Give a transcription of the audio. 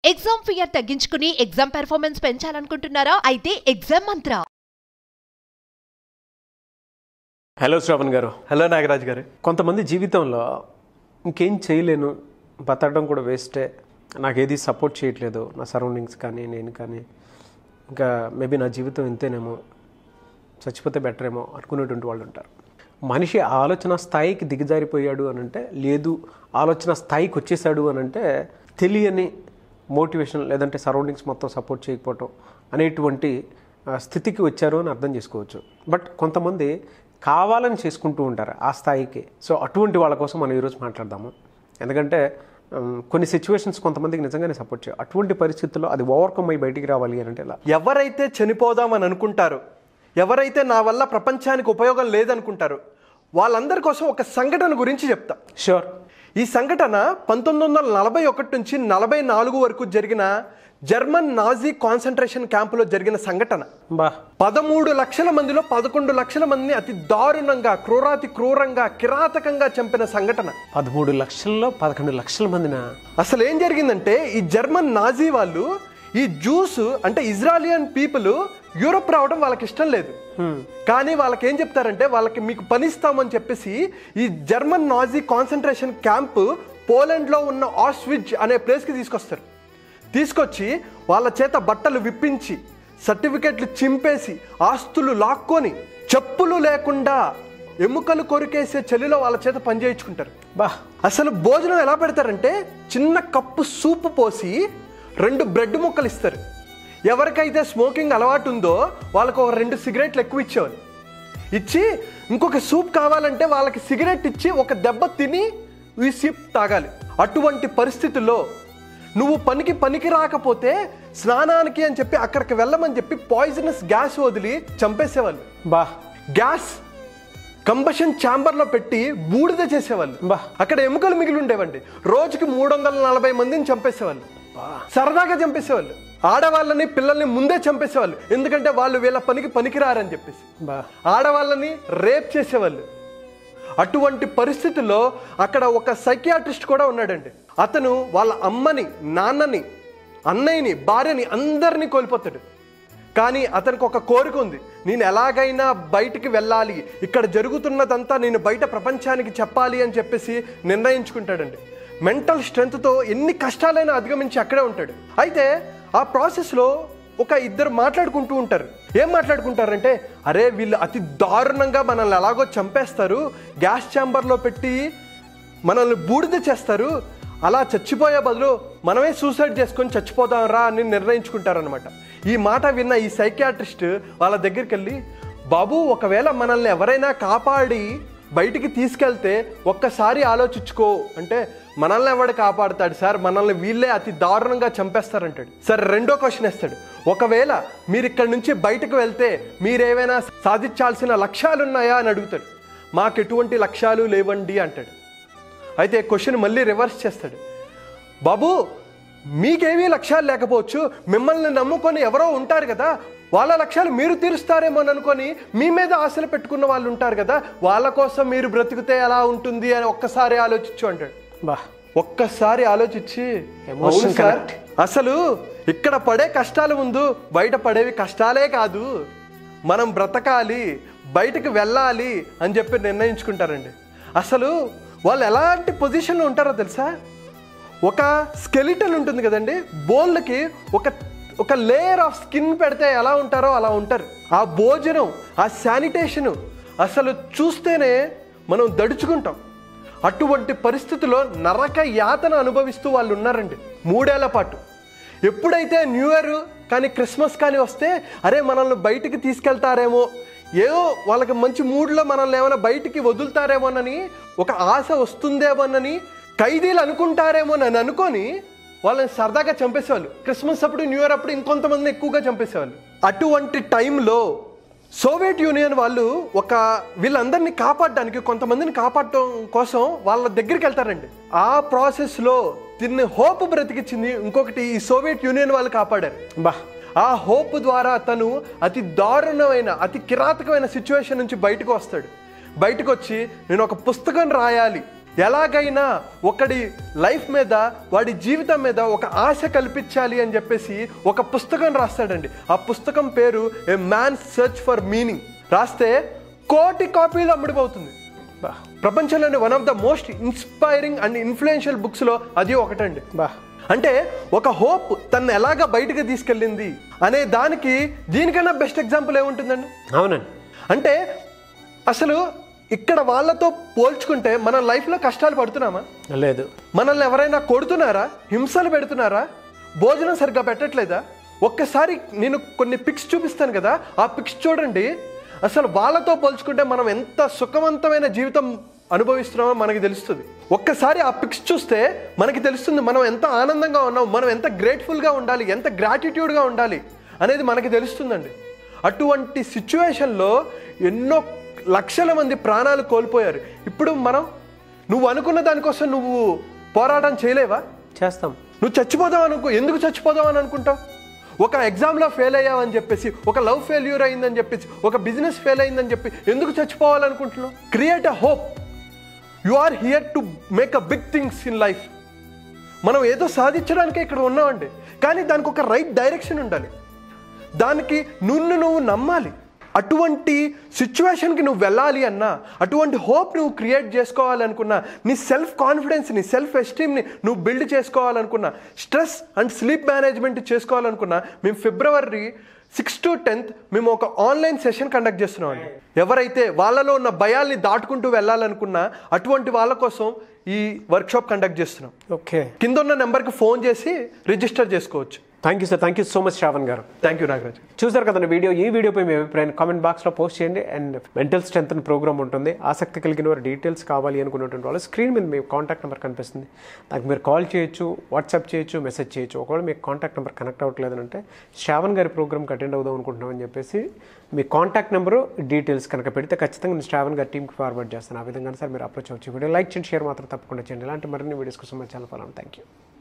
Exam fear తగ్గించుకుని exam performance పెంచాలనుకుంటున్నారా అయితే ఎగ్జామ్ మంత్ర హలో శ్రవణ్ గారు హలో నాగరాజ్ గారు కొంతమంది జీవితంలో ఇంకేం చేయలేను బతకడం కూడా వేస్టే నాకు ఏది సపోర్ట్ చేయట్లేదు నా సరౌండింగ్స్ కానీ నేను కానీ ఇంకా మేబీ నా జీవితం ఇంతేనేమో చచ్చిపోతే బెటర్ ఏమో అనుకునేటువంటి వాళ్ళు ఉంటారు మనిషి ఆలోచన స్థాయికి దిగజారిపోయాడు అని అంటే లేదు ఆలోచన స్థాయికి వచ్చేసాడు అని అంటే తెలియని మోటివేషన్ లేదంటే సరౌండింగ్స్ మొత్తం సపోర్ట్ చేయకపోవటం అనేటువంటి ఆ, స్థితికి వచ్చారు అని అర్థం చేసుకోవచ్చు బట్ కొంతమంది కావాలని చేసుకుంటూ ఉంటారు ఆ స్థాయికి సో అటువంటి వాళ్ళ కోసం మనం ఈరోజు మాట్లాడదాము ఎందుకంటే ఉమ్, కొన్ని సిచ్యువేషన్స్ కొంతమందికి నిజంగానే సపోర్ట్ చేయాలి అటువంటి పరిస్థితుల్లో అది ఓవర్కమ్ అయ్యి బయటికి రావాలి అని అంటే ఎలా ఎవరైతే చనిపోదామని అనుకుంటారో ఎవరైతే నా వల్ల ప్రపంచానికి ఉపయోగం లేదనుకుంటారో వాళ్ళందరి కోసం ఒక సంఘటన గురించి చెప్తా షూర్ ఈ సంఘటన పంతొమ్మిది వందల నలభై ఒకటి నుంచి నలభై నాలుగు వరకు జరిగిన జర్మన్ నాజీ కాన్సన్ట్రేషన్ క్యాంపులో జరిగిన సంఘటన బా పదమూడు లక్షల మందిలో పదకొండు లక్షల మందిని అతి దారుణంగా క్రూరాతి క్రూరంగా కిరాతకంగా చంపిన సంఘటన పదమూడు లక్షల్లో పదకొండు లక్షల మందిన అసలు ఏం జరిగిందంటే ఈ జర్మన్ నాజీ వాళ్ళు ఈ జ్యూస్ అంటే ఇజ్రాలియన్ పీపుల్ యూరోప్ రావడం వాళ్ళకి ఇష్టం లేదు కానీ వాళ్ళకి ఏం చెప్తారంటే వాళ్ళకి మీకు పని ఇస్తామని చెప్పేసి ఈ జర్మన్ నాజీ కాన్సన్ట్రేషన్ క్యాంప్ పోలాండ్లో ఉన్న ఆస్విజ్ అనే ప్లేస్కి తీసుకొస్తారు తీసుకొచ్చి వాళ్ళ చేత బట్టలు విప్పించి సర్టిఫికెట్లు చింపేసి ఆస్తులు లాక్కొని చెప్పులు లేకుండా ఎముకలు కొరికేసే చలిలో వాళ్ళ చేత పని చేయించుకుంటారు బా అసలు భోజనం ఎలా పెడతారంటే చిన్న కప్పు సూపు పోసి రెండు బ్రెడ్ ముక్కలు ఇస్తారు ఎవరికైతే స్మోకింగ్ అలవాటు ఉందో వాళ్ళకు ఒక రెండు సిగరెట్లు ఎక్కువ ఇచ్చేవాళ్ళు ఇచ్చి ఇంకొక సూప్ కావాలంటే వాళ్ళకి సిగరెట్ ఇచ్చి ఒక దెబ్బ తిని ఈ సూప్ తాగాలి అటువంటి పరిస్థితుల్లో నువ్వు పనికి పనికి రాకపోతే స్నానానికి అని చెప్పి అక్కడికి వెళ్ళమని చెప్పి పాయిజనస్ గ్యాస్ వదిలి చంపేసేవాళ్ళు బా గ్యాస్ కంబషన్ ఛాంబర్ లో పెట్టి బూడిద చేసేవాళ్ళు బా. అక్కడ ఎముకలు మిగిలి ఉండేవండి రోజుకి మూడు వందల నలభై మందిని చంపేసేవాళ్ళు సరదాగా చంపేసేవాళ్ళు ఆడవాళ్ళని పిల్లల్ని ముందే చంపేసేవాళ్ళు ఎందుకంటే వాళ్ళు వీళ్ళ పనికి పనికిరారని చెప్పేసి బా ఆడవాళ్ళని రేప్ చేసేవాళ్ళు అటువంటి పరిస్థితుల్లో అక్కడ ఒక సైకియాట్రిస్ట్ కూడా ఉన్నాడండి అతను వాళ్ళ అమ్మని నాన్నని అన్నయ్యని భార్యని అందరినీ కోల్పోతాడు కానీ అతనికి ఒక కోరిక ఉంది నేను ఎలాగైనా బయటికి వెళ్ళాలి ఇక్కడ జరుగుతున్నదంతా నేను బయట ప్రపంచానికి చెప్పాలి అని చెప్పేసి నిర్ణయించుకుంటాడండి మెంటల్ స్ట్రెంగ్త్తో ఎన్ని కష్టాలైనా అధిగమించి అక్కడే ఉంటాడు అయితే ఆ ప్రాసెస్లో ఒక ఇద్దరు మాట్లాడుకుంటూ ఉంటారు ఏం మాట్లాడుకుంటారంటే అరే వీళ్ళు అతి దారుణంగా మనల్ని ఎలాగో చంపేస్తారు గ్యాస్ ఛాంబర్లో పెట్టి మనల్ని బూడిద చేస్తారు అలా చచ్చిపోయే బదులు మనమే సూసైడ్ చేసుకొని చచ్చిపోదాం రా అని నిర్ణయించుకుంటారనమాట ఈ మాట విన్న ఈ సైకియాట్రిస్ట్ వాళ్ళ దగ్గరికి వెళ్ళి బాబు ఒకవేళ మనల్ని ఎవరైనా కాపాడి బయటికి తీసుకెళ్తే ఒక్కసారి ఆలోచించుకో అంటే మనల్ని ఎవడు కాపాడుతాడు సార్ మనల్ని వీళ్ళే అతి దారుణంగా చంపేస్తారంటాడు సరే రెండో క్వశ్చన్ వేస్తాడు ఒకవేళ మీరు ఇక్కడ నుంచి బయటకు వెళ్తే మీరేమైనా సాధించాల్సిన లక్ష్యాలు ఉన్నాయా అని అడుగుతాడు మాకు ఎటువంటి లక్ష్యాలు లేవండి అంటాడు అయితే క్వశ్చన్ మళ్ళీ రివర్స్ చేస్తాడు బాబు మీకేమీ లక్ష్యాలు లేకపోవచ్చు మిమ్మల్ని నమ్ముకొని ఎవరో ఉంటారు కదా వాళ్ళ లక్ష్యాలు మీరు తీరుస్తారేమో అని అనుకొని మీ మీద ఆశలు పెట్టుకున్న వాళ్ళు ఉంటారు కదా వాళ్ళ కోసం మీరు బ్రతికితే ఎలా ఉంటుంది అని ఒక్కసారి ఆలోచించు అంటాడు బా ఒక్కసారి ఆలోచించి Emotion "అవును సార్, connect." అసలు ఇక్కడ పడే కష్టాలు ముందు బయట పడేవి కష్టాలే కాదు మనం బ్రతకాలి బయటకు వెళ్ళాలి అని చెప్పి నిర్ణయించుకుంటారండి అసలు వాళ్ళు ఎలాంటి పొజిషన్లో ఉంటారో తెలుసా ఒక స్కెలిటన్ ఉంటుంది కదండి బోన్లకి ఒక ఒక లేయర్ ఆఫ్ స్కిన్ పెడితే ఎలా ఉంటారో అలా ఉంటారు ఆ భోజనం ఆ శానిటేషను అసలు చూస్తేనే మనం దడుచుకుంటాం అటువంటి పరిస్థితుల్లో నరక యాతన అనుభవిస్తూ వాళ్ళు ఉన్నారండి మూడేళ్ల పాటు ఎప్పుడైతే న్యూ ఇయర్ కానీ క్రిస్మస్ కానీ వస్తే అరే మనల్ని బయటికి తీసుకెళ్తారేమో ఏదో వాళ్ళకి మంచి మూడ్లో మనల్ని ఏమైనా బయటికి వదులుతారేమోనని ఒక ఆశ వస్తుందేమోనని ఖైదీలు అనుకుంటారేమోనని అనుకొని వాళ్ళని సరదాగా చంపేసేవాళ్ళు క్రిస్మస్ అప్పుడు న్యూ ఇయర్ అప్పుడు ఇంకొంతమందిని ఎక్కువగా చంపేసేవాళ్ళు అటువంటి టైంలో సోవియట్ యూనియన్ వాళ్ళు ఒక వీళ్ళందరినీ కాపాడడానికి కొంతమందిని కాపాడటం కోసం వాళ్ళ దగ్గరికి వెళ్తారండి ఆ ప్రాసెస్లో దీన్ని హోప్ బ్రతికిచ్చింది ఇంకొకటి ఈ సోవియట్ యూనియన్ వాళ్ళు కాపాడారు బా ఆ హోప్ ద్వారా తను అతి దారుణమైన అతి కిరాతకమైన సిచ్యువేషన్ నుంచి బయటకు వస్తాడు బయటకు వచ్చి నేను ఒక పుస్తకం రాయాలి ఎలాగైనా ఒకడి లైఫ్ మీద వాడి జీవితం మీద ఒక ఆశ కల్పించాలి అని చెప్పేసి ఒక పుస్తకం రాస్తాడండి ఆ పుస్తకం పేరు a man search for meaning రాస్తే కోటి కాపీలు అమ్ముడిపోతుంది బా ప్రపంచంలోని one of the most inspiring and influential బుక్స్లో అది ఒకటండి బా అంటే ఒక హోప్ తను ఎలాగ బయటకు తీసుకెళ్ళింది అనే దానికి దీనికన్నా బెస్ట్ ఎగ్జాంపుల్ ఏముంటుందండి అవునండి అంటే అసలు ఇక్కడ వాళ్ళతో పోల్చుకుంటే మన లైఫ్లో కష్టాలు పడుతున్నామా లేదు మనల్ని ఎవరైనా కొడుతున్నారా హింసలు పెడుతున్నారా భోజనం సరిగ్గా పెట్టట్లేదా ఒక్కసారి నేను కొన్ని పిక్స్ చూపిస్తాను కదా ఆ పిక్స్ చూడండి అసలు వాళ్ళతో పోల్చుకుంటే మనం ఎంత సుఖవంతమైన జీవితం అనుభవిస్తున్నామో మనకి తెలుస్తుంది ఒక్కసారి ఆ పిక్స్ చూస్తే మనకి తెలుస్తుంది మనం ఎంత ఆనందంగా ఉన్నాం మనం ఎంత గ్రేట్ఫుల్గా ఉండాలి ఎంత గ్రాటిట్యూడ్గా ఉండాలి అనేది మనకి తెలుస్తుందండి అటువంటి సిచ్యువేషన్లో ఎన్నో లక్షల మంది ప్రాణాలు కోల్పోయారు ఇప్పుడు మనం నువ్వు అనుకున్న దానికోసం నువ్వు పోరాటం చేయలేవా చేస్తాం నువ్వు చచ్చిపోదాం అనుకో ఎందుకు చచ్చిపోదాం అని అనుకుంటావు ఒక ఎగ్జామ్లో ఫెయిల్ అయ్యావని చెప్పేసి ఒక లవ్ ఫెయిల్యూర్ అయిందని చెప్పేసి ఒక బిజినెస్ ఫెయిల్ అయిందని చెప్పి ఎందుకు చచ్చిపోవాలనుకుంటున్నావు create a hope you are here to make a big things in life మనం ఏదో సాధించడానికే ఇక్కడ ఉన్నామండి కానీ దానికి ఒక రైట్ డైరెక్షన్ ఉండాలి దానికి నిన్ను నువ్వు నమ్మాలి అటువంటి సిచ్యువేషన్కి నువ్వు వెళ్ళాలి అన్నా అటువంటి హోప్ నువ్వు క్రియేట్ చేసుకోవాలనుకున్నా నీ సెల్ఫ్ కాన్ఫిడెన్స్ని సెల్ఫ్ ఎస్టీమ్ని నువ్వు బిల్డ్ చేసుకోవాలనుకున్నా స్ట్రెస్ అండ్ స్లీప్ మేనేజ్మెంట్ చేసుకోవాలనుకున్నా మేము ఫిబ్రవరి సిక్స్ టు టెన్త్ మేము ఒక ఆన్లైన్ సెషన్ కండక్ట్ చేస్తున్నాం అండి ఎవరైతే వాళ్ళలో ఉన్న భయాల్ని దాటుకుంటూ వెళ్ళాలనుకున్నా అటువంటి వాళ్ళ కోసం ఈ వర్క్షాప్ కండక్ట్ చేస్తున్నాం ఓకే కింద ఉన్న నెంబర్కి ఫోన్ చేసి రిజిస్టర్ చేసుకోవచ్చు thank you sir thank you so much Shravan garu thank you Nagaraj చూసారు కదండి వీడియో ఈ వీడియోపై మీ అభిప్రాయాన్ని కామెంట్ బాక్స్లో పోస్ట్ చేయండి అండ్ మెంటల్ స్ట్రెంత్ ప్రోగ్రామ్ ఉంటుంది ఆసక్తి కలిగిన వారు డీటెయిల్స్ కావాలి అనుకున్నటువంటి వాళ్ళు స్క్రీన్ మీద మీ కాంటాక్ట్ నెంబర్ కనిపిస్తుంది దానికి మీరు కాల్ చేయొచ్చు వాట్సాప్ చేయొచ్చు మెసేజ్ చేయొచ్చు ఒకవేళ మీకు కాంటాక్ట్ నెంబర్ కనెక్ట్ అవ్వట్లేదంటే శ్రావణ్ గారి ప్రోగ్రామ్కి అటెండ్ అవుదాం అనుకుంటున్నామని చెప్పేసి మీ కాంటాక్ట్ నెంబరు డీటెయిల్స్ కనుక పెడితే ఖచ్చితంగా నేను శ్రావణ్ గారి టీమ్కి ఫార్వర్డ్ చేస్తాను ఆ విధంగా సార్ మీరు అప్రోచ్ అవ్వచ్చు వీడియో లైక్ చేయండి షేర్ మాత్రం తప్పకుండా చేయండి ఇలాంటి మరిన్ని వీడియోస్ కోసం మా ఛానల్ ఫాలో థ్యాంక్ యూ